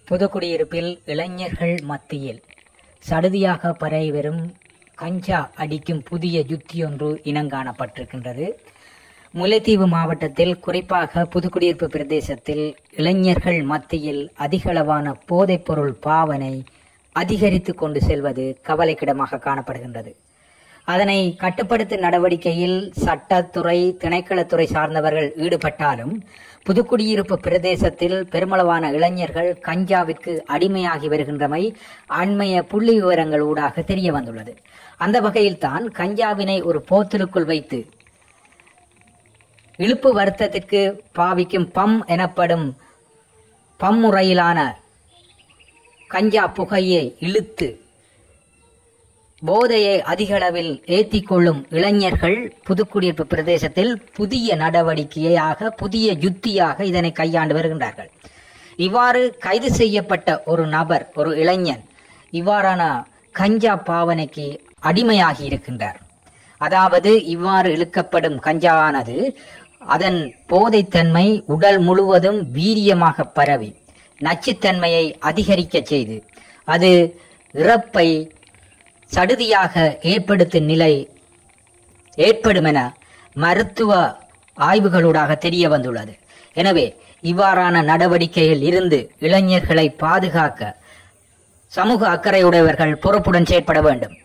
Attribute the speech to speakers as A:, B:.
A: புதுக்குடியிருப்பில் இளைஞர்கள் மத்தியில் சடுதியாக பரவி வரும் கஞ்சா அடிக்கும் புதிய யுத்தி ஒன்று இனங்காணப்பட்டிருக்கின்றது முல்லைத்தீவு மாவட்டத்தில் குறிப்பாக புதுக்குடியிருப்பு பிரதேசத்தில் இளைஞர்கள் மத்தியில் அதிகளவான போதைப்பொருள் பாவனை அதிகரித்து கொண்டு செல்வது கவலைக்கிடமாக காணப்படுகின்றது அதனை கட்டுப்படுத்தும் நடவடிக்கையில் சட்டத்துறை திணைக்களத்துறை சார்ந்தவர்கள் ஈடுபட்டாலும் புதுக்குடியிருப்பு பிரதேசத்தில் பெருமளவான இளைஞர்கள் கஞ்சாவிற்கு அடிமையாகி வருகின்றமை அண்மைய புள்ளி விவரங்கள் ஊடாக தெரிய வந்துள்ளது அந்த வகையில்தான் கஞ்சாவினை ஒரு போத்தலுக்குள் வைத்து இழுப்பு வருத்தத்திற்கு பாவிக்கும் பம் எனப்படும் பம் முறையிலான கஞ்சா புகையை இழுத்து போதையை அதிக அளவில் ஏற்றிக் கொள்ளும் இளைஞர்கள் புதுக்குடியிருப்பு பிரதேசத்தில் புதிய நடவடிக்கையாக புதிய யுத்தியாக இதனை கையாண்டு வருகின்றார்கள் இவ்வாறு கைது செய்யப்பட்ட ஒரு நபர் ஒரு இளைஞன் இவ்வாறான கஞ்சா பாவனைக்கு அடிமையாகி இருக்கின்றார் அதாவது இவ்வாறு இழுக்கப்படும் கஞ்சாவானது அதன் போதைத்தன்மை உடல் முழுவதும் வீரியமாக பரவி நச்சுத்தன்மையை அதிகரிக்க செய்து அது இறப்பை சடுதியாக ஏற்படுத்தும் நிலை ஏற்படும் என மருத்துவ ஆய்வுகளூடாக தெரிய வந்துள்ளது எனவே இவ்வாறான நடவடிக்கையில் இருந்து இளைஞர்களை பாதுகாக்க சமூக அக்கறையுடையவர்கள் பொறுப்புடன் செயற்பட வேண்டும்